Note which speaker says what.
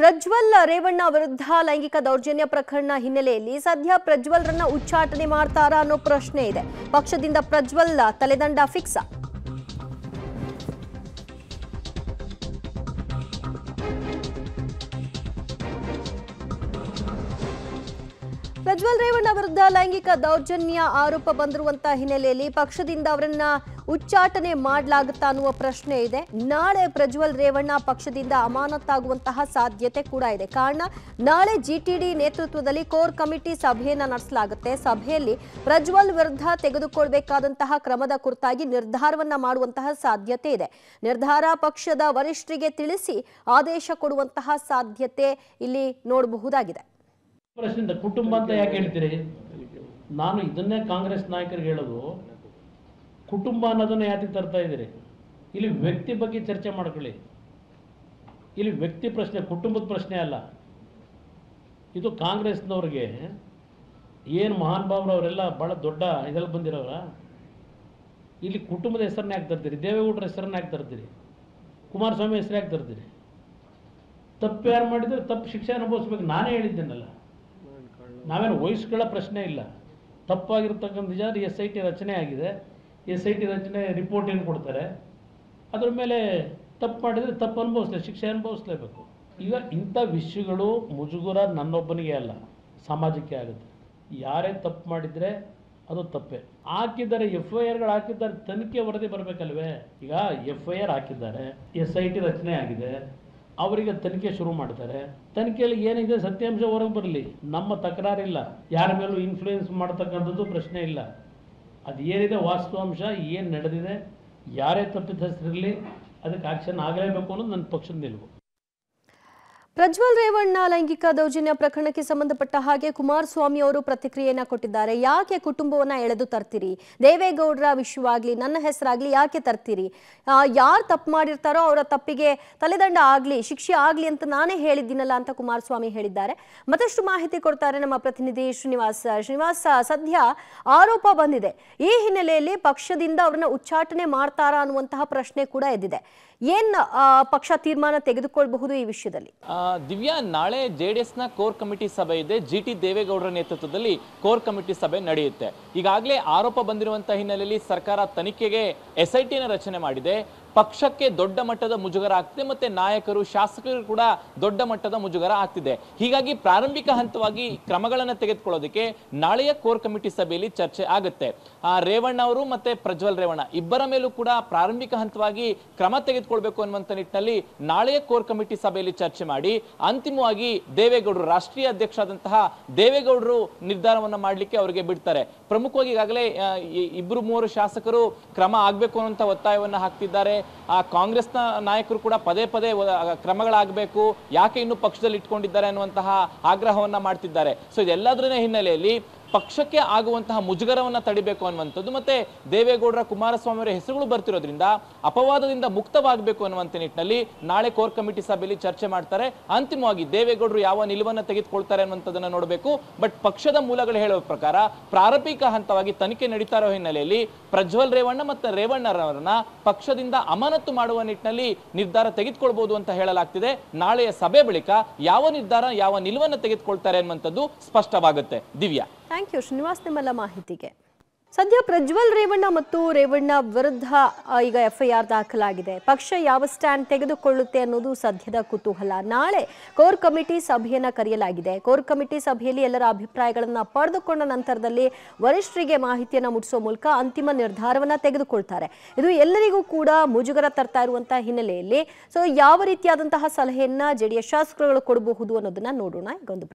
Speaker 1: ಪ್ರಜ್ವಲ್ ರೇವಣ್ಣ ವಿರುದ್ಧ ಲೈಂಗಿಕ ದೌರ್ಜನ್ಯ ಪ್ರಕರಣ ಹಿನ್ನೆಲೆಯಲ್ಲಿ ಸದ್ಯ ಪ್ರಜ್ವಲ್ರನ್ನ ಉಚ್ಚಾಟನೆ ಮಾಡ್ತಾರಾ ಅನ್ನೋ ಪ್ರಶ್ನೆ ಇದೆ ಪಕ್ಷದಿಂದ ಪ್ರಜ್ವಲ್ ತಲೆದಂಡ ಫಿಕ್ಸ್ ಪ್ರಜ್ವಲ್ ರೇವಣ್ಣ ವಿರುದ್ಧ ಲೈಂಗಿಕ ದೌರ್ಜನ್ಯ ಆರೋಪ ಬಂದಿರುವಂತಹ ಹಿನ್ನೆಲೆಯಲ್ಲಿ ಪಕ್ಷದಿಂದ ಅವರನ್ನ ಉಚ್ಚಾಟನೆ ಮಾಡಲಾಗುತ್ತಾ ಅನ್ನುವ ಪ್ರಶ್ನೆ ಇದೆ ನಾಳೆ ಪ್ರಜ್ವಲ್ ರೇವಣ್ಣ ಪಕ್ಷದಿಂದ ಅಮಾನತಾಗುವಂತಹ ಸಾಧ್ಯತೆ ಕೂಡ ಇದೆ ಕಾರಣ ನಾಳೆ ಜಿಟಿಡಿ ನೇತೃತ್ವದಲ್ಲಿ ಕೋರ್ ಕಮಿಟಿ ಸಭೆಯನ್ನ ನಡೆಸಲಾಗುತ್ತೆ ಸಭೆಯಲ್ಲಿ ಪ್ರಜ್ವಲ್ ವಿರುದ್ಧ ತೆಗೆದುಕೊಳ್ಬೇಕಾದಂತಹ ಕ್ರಮದ ಕುರಿತಾಗಿ ನಿರ್ಧಾರವನ್ನ ಮಾಡುವಂತಹ ಸಾಧ್ಯತೆ ಇದೆ ನಿರ್ಧಾರ ಪಕ್ಷದ ವರಿಷ್ಠರಿಗೆ ತಿಳಿಸಿ ಆದೇಶ ಕೊಡುವಂತಹ ಸಾಧ್ಯತೆ ಇಲ್ಲಿ ನೋಡಬಹುದಾಗಿದೆ
Speaker 2: ಪ್ರಶ್ನೆ ಕುಟುಂಬ ಅಂತ ಯಾಕೆ ಹೇಳ್ತೀರಿ ನಾನು ಇದನ್ನೇ ಕಾಂಗ್ರೆಸ್ ನಾಯಕರಿಗೆ ಹೇಳೋದು ಕುಟುಂಬ ಅನ್ನೋದನ್ನ ಯಾಕೆ ತರ್ತಾ ಇದ್ದೀರಿ ಇಲ್ಲಿ ವ್ಯಕ್ತಿ ಬಗ್ಗೆ ಚರ್ಚೆ ಮಾಡ್ಕೊಳ್ಳಿ ಇಲ್ಲಿ ವ್ಯಕ್ತಿ ಪ್ರಶ್ನೆ ಕುಟುಂಬದ ಪ್ರಶ್ನೆ ಅಲ್ಲ ಇದು ಕಾಂಗ್ರೆಸ್ನವ್ರಿಗೆ ಏನು ಮಹಾನ್ ಭಾವರು ಅವರೆಲ್ಲ ಭಾಳ ದೊಡ್ಡ ಇದ್ರಲ್ಲಿ ಬಂದಿರೋರ ಇಲ್ಲಿ ಕುಟುಂಬದ ಹೆಸರನ್ನ ಯಾಕೆ ತರ್ತೀರಿ ದೇವೇಗೌಡರ ಹೆಸರನ್ನ ಯಾಕೆ ತರ್ತೀರಿ ಕುಮಾರಸ್ವಾಮಿ ಹೆಸರು ಯಾಕೆ ತರ್ತೀರಿ ತಪ್ಪು ಯಾರು ಮಾಡಿದ್ರೆ ತಪ್ಪು ಶಿಕ್ಷೆ ಅನುಭವಿಸ್ಬೇಕು ನಾನೇ ಹೇಳಿದ್ದೇನಲ್ಲ ನಾವೇನು ವಹಿಸ್ಕೊಳ್ಳೋ ಪ್ರಶ್ನೆ ಇಲ್ಲ ತಪ್ಪಾಗಿರ್ತಕ್ಕಂಥ ನಿಜ ಎಸ್ ಐ ಟಿ ರಚನೆ ಆಗಿದೆ ಎಸ್ ಐ ಟಿ ರಚನೆ ರಿಪೋರ್ಟ್ ಏನು ಕೊಡ್ತಾರೆ ಅದ್ರ ಮೇಲೆ ತಪ್ಪು ಮಾಡಿದರೆ ತಪ್ಪು ಅನುಭವಿಸ್ಲೇ ಶಿಕ್ಷೆ ಅನುಭವಿಸ್ಲೇಬೇಕು ಈಗ ಇಂಥ ವಿಷಯಗಳು ಮುಜುಗುರ ನನ್ನೊಬ್ಬನಿಗೆ ಅಲ್ಲ ಸಮಾಜಕ್ಕೆ ಆಗುತ್ತೆ ಯಾರೇ ತಪ್ಪು ಮಾಡಿದರೆ ಅದು ತಪ್ಪೇ ಹಾಕಿದ್ದಾರೆ ಎಫ್ ಐ ಆರ್ಗಳು ಹಾಕಿದ್ದಾರೆ ತನಿಖೆ ವರದಿ ಬರಬೇಕಲ್ವೇ ಈಗ ಎಫ್ ಐ ಆರ್ ಹಾಕಿದ್ದಾರೆ ಎಸ್ ಐ ಟಿ ರಚನೆ ಆಗಿದೆ ಅವರಿಗೆ ತನಿಖೆ ಶುರು ಮಾಡ್ತಾರೆ ತನಿಖೆಯಲ್ಲಿ ಏನಿದೆ ಸತ್ಯಾಂಶ ಹೊರಗೆ ಬರಲಿ ನಮ್ಮ ತಕರಾರಿಲ್ಲ ಯಾರ ಮೇಲೂ ಇನ್ಫ್ಲೂಯೆನ್ಸ್ ಮಾಡ್ತಕ್ಕಂಥದ್ದು ಪ್ರಶ್ನೆ ಇಲ್ಲ ಅದು ಏನಿದೆ ವಾಸ್ತವಾಂಶ ಏನು ನಡೆದಿದೆ ಯಾರೇ ತಪ್ಪಿತಸ್ಥರಿರಲಿ ಅದಕ್ಕೆ ಆಕ್ಷನ್ ಆಗಲೇಬೇಕು ಅನ್ನೋದು ನನ್ನ ಪಕ್ಷದ ನಿಲುವು
Speaker 1: ಪ್ರಜ್ವಲ್ ರೇವಣ್ಣ ಲೈಂಗಿಕ ದೌರ್ಜನ್ಯ ಪ್ರಕರಣಕ್ಕೆ ಸಂಬಂಧಪಟ್ಟ ಹಾಗೆ ಕುಮಾರಸ್ವಾಮಿ ಅವರು ಪ್ರತಿಕ್ರಿಯೆಯನ್ನ ಕೊಟ್ಟಿದ್ದಾರೆ ಯಾಕೆ ಕುಟುಂಬವನ್ನ ಎಳೆದು ತರ್ತೀರಿ ದೇವೇಗೌಡರ ವಿಷಯವಾಗ್ಲಿ ನನ್ನ ಹೆಸರಾಗ್ಲಿ ಯಾಕೆ ತರ್ತೀರಿ ಯಾರು ತಪ್ಪು ಮಾಡಿರ್ತಾರೋ ಅವರ ತಪ್ಪಿಗೆ ತಲೆದಂಡ ಆಗ್ಲಿ ಶಿಕ್ಷೆ ಆಗ್ಲಿ ಅಂತ ನಾನೇ ಹೇಳಿದ್ದೀನಲ್ಲ ಅಂತ ಕುಮಾರಸ್ವಾಮಿ ಹೇಳಿದ್ದಾರೆ ಮತ್ತಷ್ಟು ಮಾಹಿತಿ ಕೊಡ್ತಾರೆ ನಮ್ಮ ಪ್ರತಿನಿಧಿ ಶ್ರೀನಿವಾಸ್ ಶ್ರೀನಿವಾಸ್ ಸದ್ಯ ಆರೋಪ ಬಂದಿದೆ ಈ ಹಿನ್ನೆಲೆಯಲ್ಲಿ ಪಕ್ಷದಿಂದ ಅವರನ್ನ ಉಚ್ಚಾಟನೆ ಮಾಡ್ತಾರಾ ಅನ್ನುವಂತಹ ಪ್ರಶ್ನೆ ಕೂಡ ಎದ್ದಿದೆ ಏನ್ ಆ, ಪಕ್ಷ ತೀರ್ಮಾನ ತೆಗೆದುಕೊಳ್ಬಹುದು ಈ ವಿಷಯದಲ್ಲಿ
Speaker 3: ಆ, ದಿವ್ಯಾ ನಾಳೆ ಜೆ ಡಿ ಎಸ್ನ ಕೋರ್ ಕಮಿಟಿ ಸಭೆ ಇದೆ ಜಿ ಟಿ ದೇವೇಗೌಡರ ನೇತೃತ್ವದಲ್ಲಿ ಕೋರ್ ಕಮಿಟಿ ಸಭೆ ನಡೆಯುತ್ತೆ ಈಗಾಗಲೇ ಆರೋಪ ಬಂದಿರುವಂತಹ ಹಿನ್ನೆಲೆಯಲ್ಲಿ ಸರ್ಕಾರ ತನಿಖೆಗೆ ಎಸ್ ಐ ಟಿನ ರಚನೆ ಮಾಡಿದೆ ಪಕ್ಷಕ್ಕೆ ದೊಡ್ಡ ಮಟ್ಟದ ಮುಜುಗರ ಆಗ್ತಿದೆ ಮತ್ತೆ ನಾಯಕರು ಶಾಸಕರು ಕೂಡ ದೊಡ್ಡ ಮಟ್ಟದ ಮುಜುಗರ ಆಗ್ತಿದೆ ಹೀಗಾಗಿ ಪ್ರಾರಂಭಿಕ ಹಂತವಾಗಿ ಕ್ರಮಗಳನ್ನು ತೆಗೆದುಕೊಳ್ಳೋದಕ್ಕೆ ನಾಳೆಯ ಕೋರ್ ಕಮಿಟಿ ಸಭೆಯಲ್ಲಿ ಚರ್ಚೆ ಆಗುತ್ತೆ ಆ, ರೇವಣ್ಣ ಅವರು ಮತ್ತೆ ಪ್ರಜ್ವಲ್ ರೇವಣ್ಣ ಇಬ್ಬರ ಮೇಲೂ ಕೂಡ ಪ್ರಾರಂಭಿಕ ಹಂತವಾಗಿ ಕ್ರಮ ತೆಗೆದುಕೊಳ್ಬೇಕು ಅನ್ನುವಂಥ ನಿಟ್ಟಿನಲ್ಲಿ ನಾಳೆಯ ಕೋರ್ ಕಮಿಟಿ ಸಭೆಯಲ್ಲಿ ಚರ್ಚೆ ಮಾಡಿ ಅಂತಿಮವಾಗಿ ದೇವೇಗೌಡರು ರಾಷ್ಟ್ರೀಯ ಅಧ್ಯಕ್ಷರಾದಂತಹ ದೇವೇಗೌಡರು ನಿರ್ಧಾರವನ್ನ ಮಾಡಲಿಕ್ಕೆ ಅವರಿಗೆ ಬಿಡ್ತಾರೆ ಪ್ರಮುಖವಾಗಿ ಈಗಾಗಲೇ ಆ, ಈ ಇಬ್ಬರು ಮೂವರು ಶಾಸಕರು ಕ್ರಮ ಆಗಬೇಕು ಅನ್ನುವಂಥ ಒತ್ತಾಯವನ್ನ ಹಾಕ್ತಿದ್ದಾರೆ ಆ ಕಾಂಗ್ರೆಸ್ನ ನಾಯಕರು ಕೂಡ ಪದೇ ಪದೇ ಒ- ಕ್ರಮಗಳಾಗಬೇಕು ಯಾಕೆ ಇನ್ನು ಪಕ್ಷದಲ್ಲಿ ಇಟ್ಕೊಂಡಿದ್ದಾರೆ ಅನ್ನುವಂತಹ ಆಗ್ರಹವನ್ನ ಮಾಡ್ತಿದ್ದಾರೆ ಸೊ ಇದೆಲ್ಲದರ ಹಿನ್ನೆಲೆಯಲ್ಲಿ ಪಕ್ಷಕ್ಕೆ ಆಗುವಂತಹ ಮುಜುಗರವನ್ನ ತಡಿಬೇಕು ಅನ್ನುವಂಥದ್ದು ಮತ್ತೆ ದೇವೇಗೌಡರ ಕುಮಾರಸ್ವಾಮಿ ಅವರ ಹೆಸರುಗಳು ಬರ್ತಿರೋದ್ರಿಂದ ಅಪವಾದದಿಂದ ಮುಕ್ತವಾಗಬೇಕು ಅನ್ನುವಂಥ ನಿಟ್ಟಿನಲ್ಲಿ ನಾಳೆ ಕೋರ್ ಕಮಿಟಿ ಸಭೆಯಲ್ಲಿ ಚರ್ಚೆ ಮಾಡ್ತಾರೆ ಅಂತಿಮವಾಗಿ ದೇವೇಗೌಡರು ಯಾವ ನಿಲುವನ್ನ ತೆಗೆದುಕೊಳ್ತಾರೆ ಅನ್ನುವಂಥದ್ದನ್ನ ನೋಡಬೇಕು ಬಟ್ ಪಕ್ಷದ ಮೂಲಗಳು ಹೇಳುವ ಪ್ರಕಾರ ಪ್ರಾರಂಭಿಕ ಹಂತವಾಗಿ ತನಿಖೆ ನಡೀತಾ ಇರೋ ಹಿನ್ನೆಲೆಯಲ್ಲಿ ಪ್ರಜ್ವಲ್ ರೇವಣ್ಣ ಮತ್ತು ರೇವಣ್ಣರವರನ್ನ ಪಕ್ಷದಿಂದ ಅಮಾನತು ಮಾಡುವ ನಿಟ್ಟಿನಲ್ಲಿ ನಿರ್ಧಾರ ತೆಗೆದುಕೊಳ್ಬಹುದು ಅಂತ ಹೇಳಲಾಗ್ತಿದೆ ನಾಳೆಯ ಸಭೆ ಬಳಿಕ ಯಾವ ನಿರ್ಧಾರ ಯಾವ ನಿಲುವನ್ನು ತೆಗೆದುಕೊಳ್ತಾರೆ ಅನ್ನುವಂಥದ್ದು ಸ್ಪಷ್ಟವಾಗುತ್ತೆ ದಿವ್ಯಾ
Speaker 1: ಥ್ಯಾಂಕ್ ಯು ಶ್ರೀನಿವಾಸ್ ನಿಮ್ಮೆಲ್ಲ ಮಾಹಿತಿಗೆ ಸದ್ಯ ಪ್ರಜ್ವಲ್ ರೇವಣ್ಣ ಮತ್ತು ರೇವಣ್ಣ ವಿರುದ್ಧ ಆ, ಈಗ ಎಫ್ಐಆರ್ ದಾಖಲಾಗಿದೆ ಪಕ್ಷ ಯಾವ ಸ್ಟ್ಯಾಂಡ್ ತೆಗೆದುಕೊಳ್ಳುತ್ತೆ ಅನ್ನೋದು ಸದ್ಯದ ಕುತೂಹಲ ನಾಳೆ ಕೋರ್ ಕಮಿಟಿ ಸಭೆಯನ್ನ ಕರೆಯಲಾಗಿದೆ ಕೋರ್ ಕಮಿಟಿ ಸಭೆಯಲ್ಲಿ ಎಲ್ಲರ ಅಭಿಪ್ರಾಯಗಳನ್ನ ಪಡೆದುಕೊಂಡ ನಂತರದಲ್ಲಿ ವರಿಷ್ಠರಿಗೆ ಮಾಹಿತಿಯನ್ನ ಮುಟ್ಟಿಸುವ ಮೂಲಕ ಅಂತಿಮ ನಿರ್ಧಾರವನ್ನ ತೆಗೆದುಕೊಳ್ತಾರೆ ಇದು ಎಲ್ಲರಿಗೂ ಕೂಡ ಮುಜುಗರ ತರ್ತಾ ಇರುವಂತಹ ಹಿನ್ನೆಲೆಯಲ್ಲಿ ಸೊ ಯಾವ ರೀತಿಯಾದಂತಹ ಸಲಹೆಯನ್ನ ಜೆಡಿಎಸ್ ಶಾಸಕರುಗಳು ಕೊಡಬಹುದು ಅನ್ನೋದನ್ನ ನೋಡೋಣ ಈಗ ಒಂದು